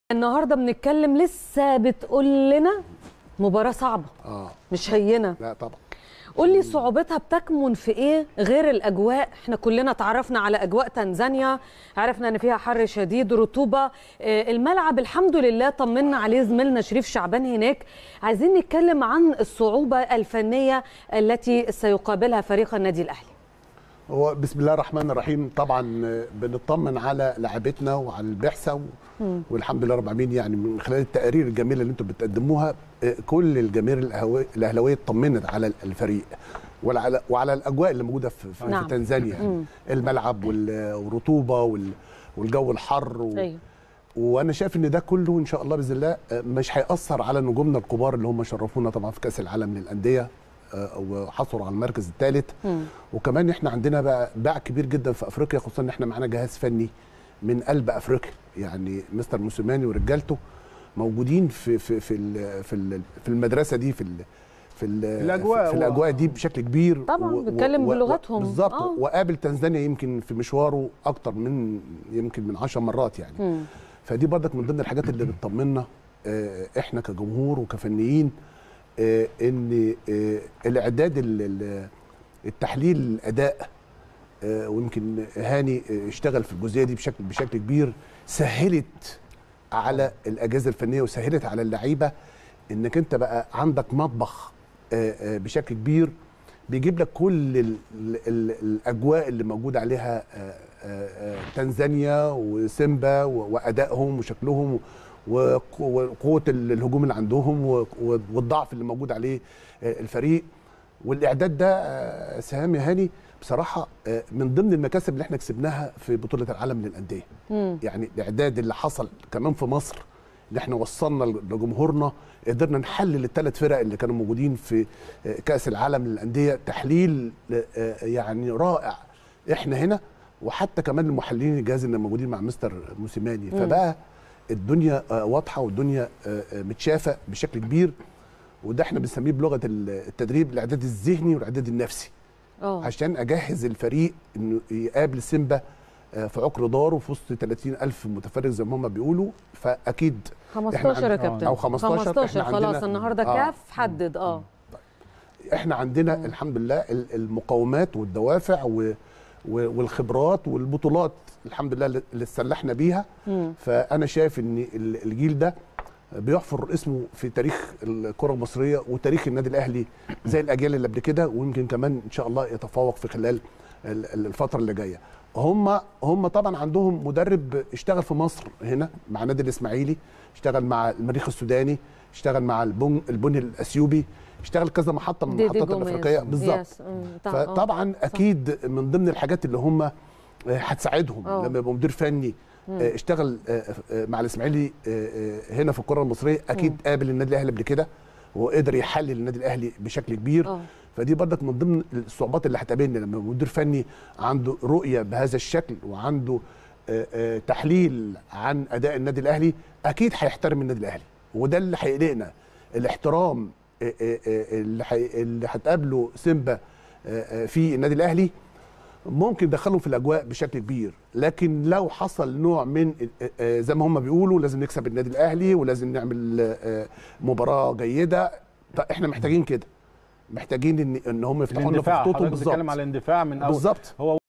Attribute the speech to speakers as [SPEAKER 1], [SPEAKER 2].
[SPEAKER 1] النهارده بنتكلم لسه بتقول لنا مباراة صعبة
[SPEAKER 2] اه
[SPEAKER 1] مش هينة
[SPEAKER 2] لا طبعا
[SPEAKER 1] قول لي صعوبتها بتكمن في ايه غير الاجواء احنا كلنا تعرفنا على اجواء تنزانيا عرفنا ان فيها حر شديد رطوبة آه، الملعب الحمد لله طمنا عليه زميلنا شريف شعبان هناك عايزين نتكلم عن الصعوبة الفنية التي سيقابلها فريق النادي الاهلي
[SPEAKER 2] هو بسم الله الرحمن الرحيم طبعا آه، بنطمن على لاعبتنا وعلى البعثه و... والحمد لله رب العالمين يعني من خلال التقارير الجميله اللي انتم بتقدموها آه، كل الجماهير الأهوي- الاهلاويه اطمنت على الفريق وعلى وعلى الاجواء اللي موجوده في, في,
[SPEAKER 1] نعم.
[SPEAKER 2] في تنزانيا يعني الملعب وال- والرطوبه وال... والجو الحر و...
[SPEAKER 1] ايوه
[SPEAKER 2] وانا شايف ان ده كله ان شاء الله باذن الله آه، مش هياثر على نجومنا الكبار اللي هم شرفونا طبعا في كاس العالم للانديه آه، وحصلوا على المركز الثالث
[SPEAKER 1] مم.
[SPEAKER 2] وكمان احنا عندنا بقى باع كبير جدا في افريقيا خصوصا ان احنا معانا جهاز فني من قلب افريقيا يعني مستر موسيماني ورجالته موجودين في في في ال- في ال- في المدرسه دي في ال في ال-
[SPEAKER 3] الأجواء
[SPEAKER 2] في
[SPEAKER 3] و-
[SPEAKER 2] الاجواء دي بشكل كبير
[SPEAKER 1] طبعاً،
[SPEAKER 2] و- و-
[SPEAKER 1] بيتكلم
[SPEAKER 2] و-
[SPEAKER 1] بلغتهم.
[SPEAKER 2] بالظبط
[SPEAKER 1] آه.
[SPEAKER 2] وقابل تنزانيا يمكن في مشواره اكتر من يمكن من 10 مرات يعني
[SPEAKER 1] مم.
[SPEAKER 2] فدي برضك من ضمن الحاجات اللي بتطمنا آه، احنا كجمهور وكفنيين آه، ان آه، الاعداد ال- ال- التحليل الاداء آه، ويمكن هاني آه، اشتغل في الجزئيه دي بشكل بشكل كبير سهلت على الاجهزه الفنيه وسهلت على اللعيبه انك انت بقى عندك مطبخ آه، آه، بشكل كبير بيجيب لك كل ال ال ال الاجواء اللي موجود عليها آه، آه، آه، تنزانيا وسيمبا و- وادائهم وشكلهم وق- وقوه ال- الهجوم اللي عندهم و- و- والضعف اللي موجود عليه آه، الفريق والاعداد ده آه، سهام يا هاني بصراحه آه، من ضمن المكاسب اللي احنا كسبناها في بطوله العالم للانديه
[SPEAKER 1] مم.
[SPEAKER 2] يعني الاعداد اللي حصل كمان في مصر اللي احنا وصلنا لجمهورنا قدرنا نحلل الثلاث فرق اللي كانوا موجودين في آه، كاس العالم للانديه تحليل آه، يعني رائع احنا هنا وحتى كمان المحللين الجهاز اللي موجودين مع مستر موسيماني فبقى الدنيا آه، واضحه والدنيا آه، آه، متشافه بشكل كبير وده احنا بنسميه بلغه التدريب الاعداد الذهني والاعداد النفسي
[SPEAKER 1] اه
[SPEAKER 2] عشان اجهز الفريق انه يقابل سيمبا آه، في عقر دار وفي وسط 30 الف متفرج زي ما هم بيقولوا فاكيد
[SPEAKER 1] 15 يا
[SPEAKER 2] عند-
[SPEAKER 1] كابتن
[SPEAKER 2] أو 15
[SPEAKER 1] 15
[SPEAKER 2] إحنا
[SPEAKER 1] خلاص
[SPEAKER 2] عندنا-
[SPEAKER 1] النهارده
[SPEAKER 2] آه.
[SPEAKER 1] كاف حدد اه
[SPEAKER 2] احنا عندنا الحمد لله ال- المقومات والدوافع و- و- والخبرات والبطولات الحمد لله اللي اللي اتسلحنا بيها
[SPEAKER 1] مم.
[SPEAKER 2] فانا شايف ان ال- الجيل ده بيحفر اسمه في تاريخ الكره المصريه وتاريخ النادي الاهلي زي الاجيال اللي قبل كده ويمكن كمان ان شاء الله يتفوق في خلال ال- ال- الفتره اللي جايه هم هم طبعا عندهم مدرب اشتغل في مصر هنا مع نادي الاسماعيلي اشتغل مع المريخ السوداني اشتغل مع البن البني الاثيوبي اشتغل كذا محطه من
[SPEAKER 1] ديدي
[SPEAKER 2] المحطات
[SPEAKER 1] جوميز.
[SPEAKER 2] الافريقيه بالظبط
[SPEAKER 1] يس. مم. طبعاً. آه.
[SPEAKER 2] فطبعا
[SPEAKER 1] صح.
[SPEAKER 2] اكيد من ضمن الحاجات اللي هم آه، هتساعدهم
[SPEAKER 1] آه.
[SPEAKER 2] لما يبقى مدير فني آه، اشتغل آه، آه، مع الاسماعيلي آه، آه، هنا في الكره المصريه اكيد قابل النادي الاهلي قبل كده وقدر يحلل النادي الاهلي بشكل كبير
[SPEAKER 1] آه.
[SPEAKER 2] فدي برضك من ضمن الصعوبات اللي هتقابلنا لما يبقى مدير فني عنده رؤيه بهذا الشكل وعنده آه، آه، تحليل عن اداء النادي الاهلي اكيد هيحترم النادي الاهلي وده اللي هيقلقنا الاحترام آه، آه، آه، اللي هي- اللي هتقابله سيمبا آه، آه، في النادي الاهلي ممكن يدخلهم في الاجواء بشكل كبير لكن لو حصل نوع من آه، آه، زي ما هم بيقولوا لازم نكسب النادي الاهلي ولازم نعمل آه، مباراه جيده طيب احنا محتاجين كده محتاجين ان ان هم يفتحوا لنا في
[SPEAKER 3] الاندفاع
[SPEAKER 2] خطوطهم
[SPEAKER 3] حضرتك بتتكلم
[SPEAKER 2] بالظبط
[SPEAKER 3] على الاندفاع من اول
[SPEAKER 2] بالظبط
[SPEAKER 3] هو